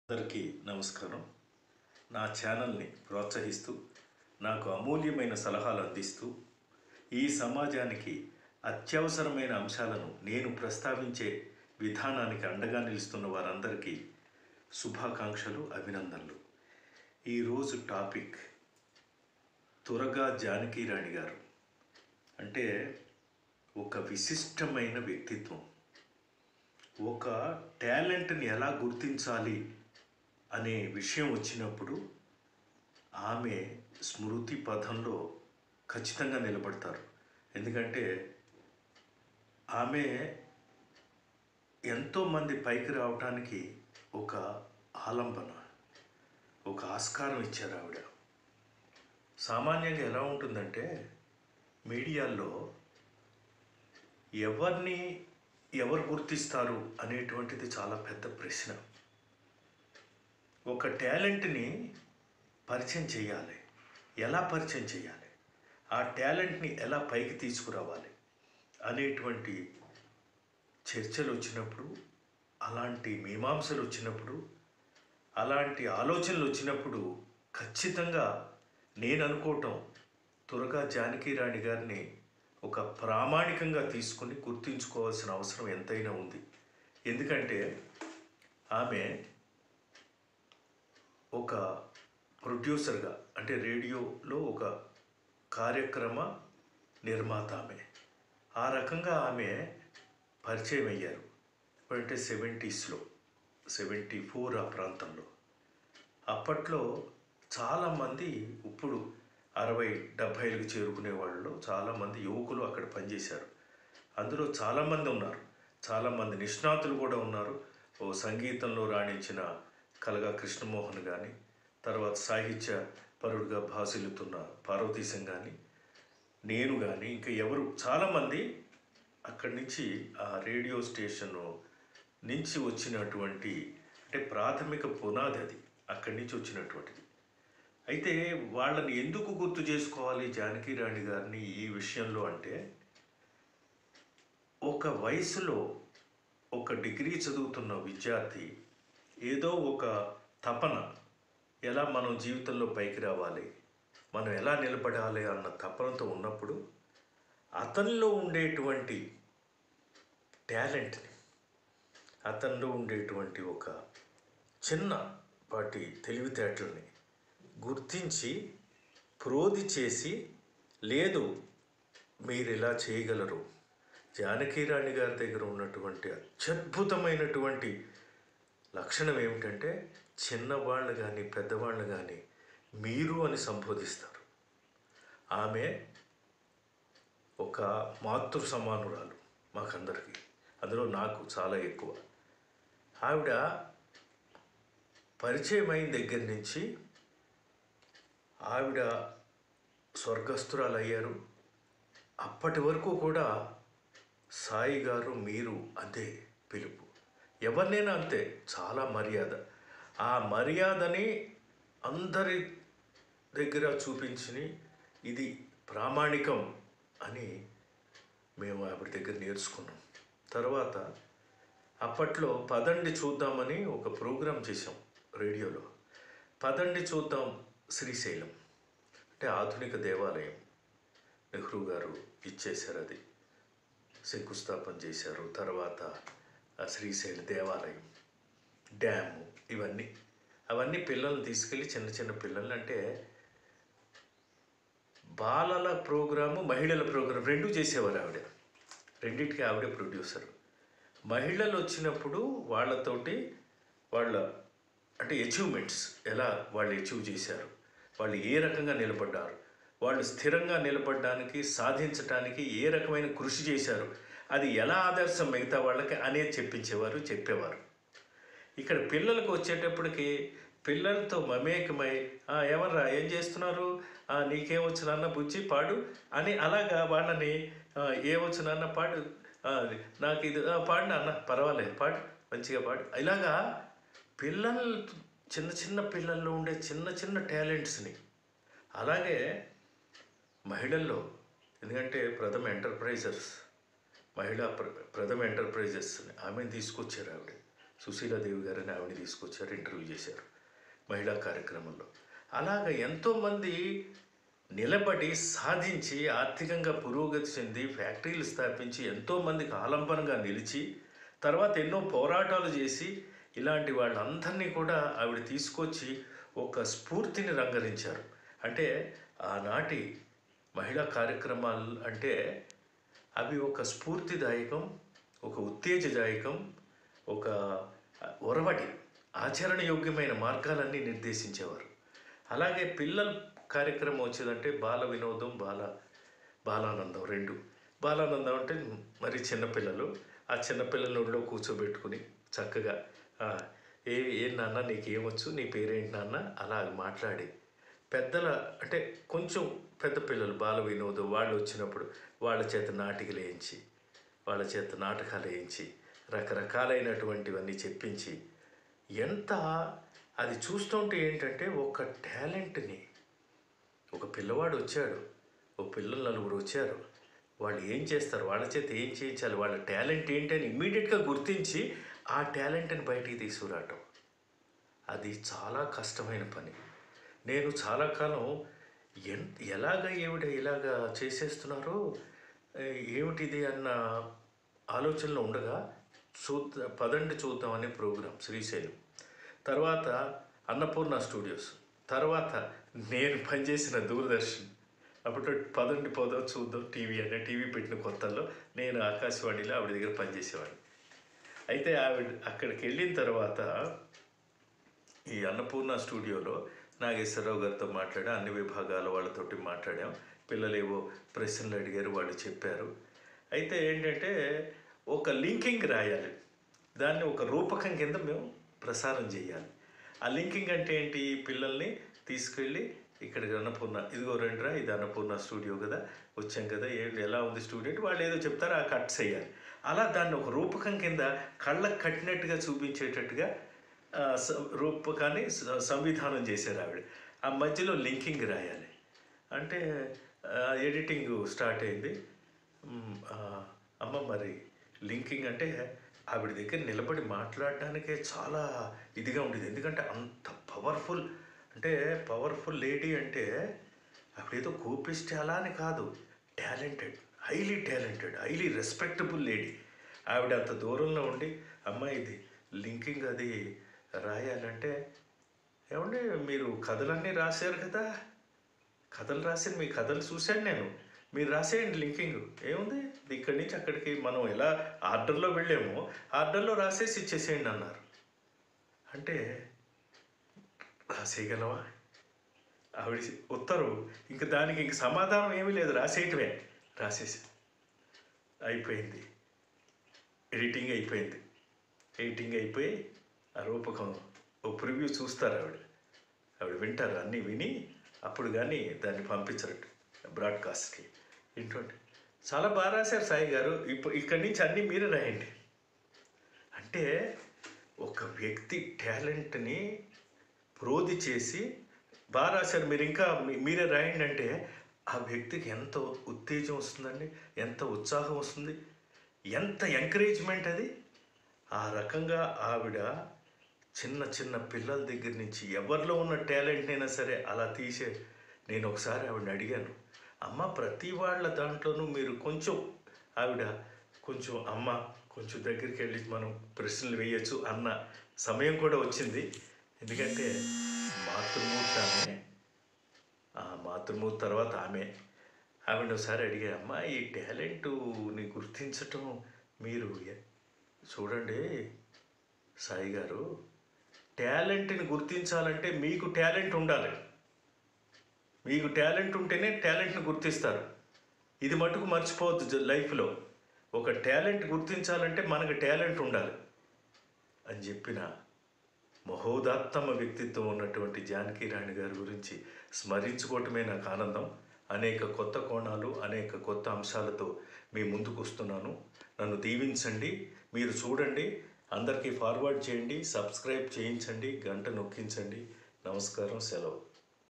అందరికీ నమస్కారం నా ఛానల్ని ప్రోత్సహిస్తూ నాకు అమూల్యమైన సలహాలు అందిస్తూ ఈ సమాజానికి అత్యవసరమైన అంశాలను నేను ప్రస్తావించే విధానానికి అండగా నిలుస్తున్న వారందరికీ శుభాకాంక్షలు అభినందనలు ఈరోజు టాపిక్ త్వరగా జానకీరాణి గారు అంటే ఒక విశిష్టమైన వ్యక్తిత్వం ఒక టాలెంట్ని ఎలా గుర్తించాలి అనే విషయం వచ్చినప్పుడు ఆమె స్మృతి పథంలో ఖచ్చితంగా నిలబడతారు ఎందుకంటే ఆమె ఎంతోమంది పైకి రావడానికి ఒక ఆలంబన ఒక ఆస్కారం ఇచ్చారు ఆవిడ సామాన్యంగా ఎలా ఉంటుందంటే మీడియాల్లో ఎవరిని ఎవరు గుర్తిస్తారు అనేటువంటిది చాలా పెద్ద ప్రశ్న ఒక టాలెంట్ని పరిచయం చేయాలి ఎలా పరిచయం చేయాలి ఆ టాలెంట్ని ఎలా పైకి తీసుకురావాలి అనేటువంటి చర్చలు వచ్చినప్పుడు అలాంటి మీమాంసలు వచ్చినప్పుడు అలాంటి ఆలోచనలు వచ్చినప్పుడు ఖచ్చితంగా నేను అనుకోవటం త్వరగా జానకీరాణి గారిని ఒక ప్రామాణికంగా తీసుకుని గుర్తుంచుకోవాల్సిన అవసరం ఎంతైనా ఉంది ఎందుకంటే ఆమె ఒక ప్రొడ్యూసర్గా అంటే రేడియోలో ఒక కార్యక్రమ నిర్మాత ఆమె ఆ రకంగా ఆమె పరిచయం అయ్యారు అంటే సెవెంటీస్లో సెవెంటీ ఫోర్ ఆ ప్రాంతంలో అప్పట్లో చాలామంది ఇప్పుడు అరవై డెబ్భైలకు చేరుకునే వాళ్ళు చాలామంది యువకులు అక్కడ పనిచేశారు అందులో చాలామంది ఉన్నారు చాలామంది నిష్ణాతులు కూడా ఉన్నారు ఓ సంగీతంలో రాణించిన కలగా కృష్ణమోహన్ కానీ తర్వాత సాహిత్య పరుడుగా భాసిల్లుతున్న పార్వతీశం కానీ నేను కానీ ఇంకా ఎవరు చాలామంది అక్కడి నుంచి ఆ రేడియో స్టేషన్ నుంచి వచ్చినటువంటి అంటే ప్రాథమిక పునాది అది అక్కడి నుంచి వచ్చినటువంటిది అయితే వాళ్ళని ఎందుకు గుర్తు చేసుకోవాలి జానకిరాణి గారిని ఈ విషయంలో అంటే ఒక వయసులో ఒక డిగ్రీ చదువుతున్న విద్యార్థి ఏదో ఒక తపన ఎలా మనం జీవితంలో పైకి రావాలి మనం ఎలా నిలబడాలి అన్న తపనతో ఉన్నప్పుడు అతనిలో ఉండేటువంటి టాలెంట్ని అతనిలో ఉండేటువంటి ఒక చిన్న వాటి తెలివితేటల్ని గుర్తించి ప్రోధి చేసి లేదు మీరు ఇలా చేయగలరు జానకీరాణి గారి దగ్గర ఉన్నటువంటి అత్యద్భుతమైనటువంటి లక్షణం ఏమిటంటే చిన్నవాళ్ళు కానీ పెద్దవాళ్ళు కానీ మీరు అని సంబోధిస్తారు ఆమె ఒక మాతృ సమానురాలు మాకందరికీ అందులో నాకు చాలా ఎక్కువ ఆవిడ పరిచయం అయిన దగ్గర నుంచి ఆవిడ స్వర్గస్థురాలు అయ్యారు అప్పటి వరకు కూడా సాయి గారు మీరు అంతే పిలుపు ఎవరినైనా అంతే చాలా మర్యాద ఆ మర్యాదని అందరి దగ్గర చూపించి ఇది ప్రామాణికం అని మేము ఆవిడ దగ్గర నేర్చుకున్నాం తర్వాత అప్పట్లో పదండి చూద్దామని ఒక ప్రోగ్రాం చేసాం రేడియోలో పదండి చూద్దాం శ్రీశైలం అంటే ఆధునిక దేవాలయం నెహ్రూ గారు ఇచ్చేశారు అది శంకుస్థాపన చేశారు తర్వాత ఆ శ్రీశైల దేవాలయం డ్యాము ఇవన్నీ అవన్నీ పిల్లల్ని తీసుకెళ్ళి చిన్న చిన్న పిల్లల్ని అంటే బాలల ప్రోగ్రాము మహిళల ప్రోగ్రాం రెండు చేసేవారు ఆవిడ రెండింటికి ఆవిడే ప్రొడ్యూసర్ మహిళలు వచ్చినప్పుడు వాళ్ళతోటి వాళ్ళ అంటే అచీవ్మెంట్స్ ఎలా వాళ్ళు అచీవ్ చేశారు వాళ్ళు ఏ రకంగా నిలబడ్డారు వాళ్ళు స్థిరంగా నిలబడడానికి సాధించడానికి ఏ రకమైన కృషి చేశారు అది ఎలా ఆదర్శం మిగతా వాళ్ళకి అనేది చెప్పించేవారు చెప్పేవారు ఇక్కడ పిల్లలకు వచ్చేటప్పటికి పిల్లలతో మమేకమై "ఆ, ఎవర్రా ఏం చేస్తున్నారు "ఆ, నీకేం వచ్చు నాన్న బుజ్జి పాడు అని అలాగా వాళ్ళని "ఆ, ఏమొచ్చు నాన్న పాడు "ఆ, నాకు ఇది "ఆ, పాడు నాన్న పర్వాలేదు పాడు మంచిగా పాడు ఇలాగా పిల్లలు చిన్న చిన్న పిల్లల్లో ఉండే చిన్న చిన్న టాలెంట్స్ని అలాగే మహిళల్లో ఎందుకంటే ప్రథమ ఎంటర్ప్రైజర్స్ మహిళా ప్ర ప్రథమ ఎంటర్ప్రైజెస్ ఆమెను తీసుకొచ్చారు ఆవిడ సుశీలాదేవి గారని ఆవిడని తీసుకొచ్చారు ఇంటర్వ్యూ చేశారు మహిళా కార్యక్రమంలో అలాగ ఎంతోమంది నిలబడి సాధించి ఆర్థికంగా పురోగతి చెంది ఫ్యాక్టరీలు స్థాపించి ఎంతోమందికి ఆలంబనంగా నిలిచి తర్వాత ఎన్నో పోరాటాలు చేసి ఇలాంటి వాళ్ళందరినీ కూడా ఆవిడ తీసుకొచ్చి ఒక స్ఫూర్తిని రంగరించారు అంటే ఆనాటి మహిళా కార్యక్రమాలు అంటే అవి ఒక స్ఫూర్తిదాయకం ఒక ఉత్తేజదాయకం ఒక ఒరవడి ఆచరణయోగ్యమైన మార్గాలన్నీ నిర్దేశించేవారు అలాగే పిల్లల కార్యక్రమం వచ్చేదంటే బాల వినోదం బాల బాలానందం రెండు బాలానందం అంటే మరి చిన్నపిల్లలు ఆ చిన్నపిల్లల ఒళ్ళో కూర్చోబెట్టుకుని చక్కగా "ఆ, ఏ ఏ నాన్న నీకు ఏమొచ్చు నీ పేరేంటి నాన్న అలా మాట్లాడి పెద్దల అంటే కొంచెం పెద్ద పిల్లలు బాల వినోదం వాళ్ళు వచ్చినప్పుడు వాళ్ళ చేత నాటికలు వేయించి వాళ్ళ చేత నాటకాలు వేయించి రకరకాలైనటువంటివన్నీ చెప్పించి ఎంత అది చూస్తుంటే ఏంటంటే ఒక టాలెంట్ని ఒక పిల్లవాడు వచ్చాడు ఓ పిల్లలు నలుగురు వచ్చారు వాళ్ళు ఏం చేస్తారు వాళ్ళ చేత ఏం చేయించాలి వాళ్ళ టాలెంట్ ఏంటి అని ఇమ్మీడియట్గా గుర్తించి ఆ టాలెంట్ని బయటికి తీసుకురావటం అది చాలా కష్టమైన పని నేను చాలా కాలం ఎన్ ఎలాగ ఏమిట ఇలాగ చేసేస్తున్నారో ఏ, ఏమిటిది అన్న ఆలోచనలో ఉండగా చూద్దాం పదండి చూద్దాం అనే ప్రోగ్రాం శ్రీశైలం తర్వాత అన్నపూర్ణ స్టూడియోస్ తర్వాత నేను పనిచేసిన దూరదర్శన్ అప్పుడు పదండి పోదాం చూద్దాం టీవీ అనే టీవీ పెట్టిన కొత్తల్లో నేను ఆకాశవాణిలో ఆవిడ దగ్గర పనిచేసేవాడిని అయితే ఆవిడ అక్కడికి వెళ్ళిన తర్వాత ఈ అన్నపూర్ణ స్టూడియోలో నాగేశ్వరరావు గారితో మాట్లాడి అన్ని విభాగాల వాళ్ళతోటి మాట్లాడాం పిల్లలు ఏవో ప్రశ్నలు అడిగారు వాళ్ళు చెప్పారు అయితే ఏంటంటే ఒక లింకింగ్ రాయాలి దాన్ని ఒక రూపకం కింద మేము ప్రసారం చేయాలి ఆ లింకింగ్ అంటే ఏంటి పిల్లల్ని తీసుకెళ్ళి ఇక్కడికి అన్నపూర్ణ ఇదిగో రండిరా ఇది అన్నపూర్ణ స్టూడియో కదా వచ్చాం కదా ఏంటి ఎలా ఉంది స్టూడియో అంటే వాళ్ళు ఏదో చెప్తారో ఆ కట్ చేయాలి అలా దాన్ని ఒక రూపకం కింద కళ్ళకు కట్టినట్టుగా చూపించేటట్టుగా ఆ, స- రూపకాన్ని స- సంవిధానం చేశారు ఆవిడ ఆ మధ్యలో లింకింగ్ రాయాలి అంటే ఆ, ఎడిటింగ్ స్టార్ట్ అయింది మ్, ఆ, అమ్మ మరి లింకింగ్ అంటే ఆవిడ దగ్గర నిలబడి మాట్లాడడానికే చాలా ఇదిగా ఉండేది ఎందుకంటే అంత పవర్ఫుల్ అంటే పవర్ఫుల్ లేడీ అంటే ఆవిడేదో కోపిస్తే అలా అని కాదు talented highly talented highly respectable lady ఆవిడ అంత దూరంలో ఉండి అమ్మ ఇది లింకింగ్ అది రాయాలంటే ఏమండి మీరు కథలన్నీ రాశారు కదా కథలు రాసిన మీ కథలు చూశాను నేను మీరు రాసేయండి లింకింగ్ ఏముంది ఇక్కడి నుంచి అక్కడికి మనం ఎలా ఆర్డర్లో వెళ్ళామో ఆర్డర్లో రాసేసి ఇచ్చేసేయండి అన్నారు అంటే రాసేయగలవా ఆవిడ ఉత్తరు ఇంక దానికి ఇంక సమాధానం ఏమీ లేదు రాసేయటమే రాసేసి అయిపోయింది ఎడిటింగ్ అయిపోయింది ఎడిటింగ్ అయిపోయి ఆ రూపకం ఓ ప్రివ్యూ చూస్తారు ఆవిడ ఆవిడ వింటారు అన్నీ విని అప్పుడు కానీ దాన్ని పంపించరట బ్రాడ్కాస్ట్కి ఏంటంటే చాలా బాగా రాశారు సాయి గారు ఇప్పుడు ఇక్కడి నుంచి అన్నీ మీరే రాయండి అంటే ఒక వ్యక్తి టాలెంట్ని ప్రోధి చేసి బాగా రాశారు మీరు ఇంకా మీ- మీరే రాయండి అంటే ఆ వ్యక్తికి ఎంత ఉత్తేజం వస్తుందండి ఎంత ఉత్సాహం వస్తుంది ఎంత ఎంకరేజ్మెంట్ అది ఆ రకంగా ఆవిడ చిన్న చిన్న పిల్లల దగ్గర నుంచి ఎవరిలో ఉన్న టాలెంట్ అయినా సరే అలా తీసే నేను ఒకసారి ఆవిడని అడిగాను అమ్మ ప్రతి వాళ్ళ దాంట్లోనూ మీరు కొంచెం ఆవిడ కొంచెం అమ్మ కొంచెం దగ్గరికి వెళ్ళి మనం ప్రశ్నలు వేయచ్చు అన్న సమయం కూడా వచ్చింది ఎందుకంటే మాతృమూర్తి ఆమె ఆ మాతృమూర్తి తర్వాత ఆమె ఆవిడ ఒకసారి అడిగా అమ్మ ఈ టాలెంట్ని గుర్తించటం మీరు ఎ- చూడండి సాయి గారు టాలెంట్ని గుర్తించాలంటే మీకు టాలెంట్ ఉండాలి మీకు టాలెంట్ ఉంటేనే టాలెంట్ని గుర్తిస్తారు ఇది మటుకు మర్చిపోవద్దు జ- లైఫ్లో ఒక టాలెంట్ గుర్తించాలంటే మనకు టాలెంట్ ఉండాలి అని చెప్పిన మహోదాత్తమ వ్యక్తిత్వం ఉన్నటువంటి జానకి రాణి గారి గురించి స్మరించుకోవటమే నాకు ఆనందం అనేక కొత్త కోణాలు అనేక కొత్త అంశాలతో మీ ముందుకు వస్తున్నాను నన్ను దీవించండి మీరు చూడండి అందరికీ ఫార్వర్డ్ చేయండి సబ్స్క్రైబ్ చేయించండి గంట నొక్కించండి నమస్కారం సెలవు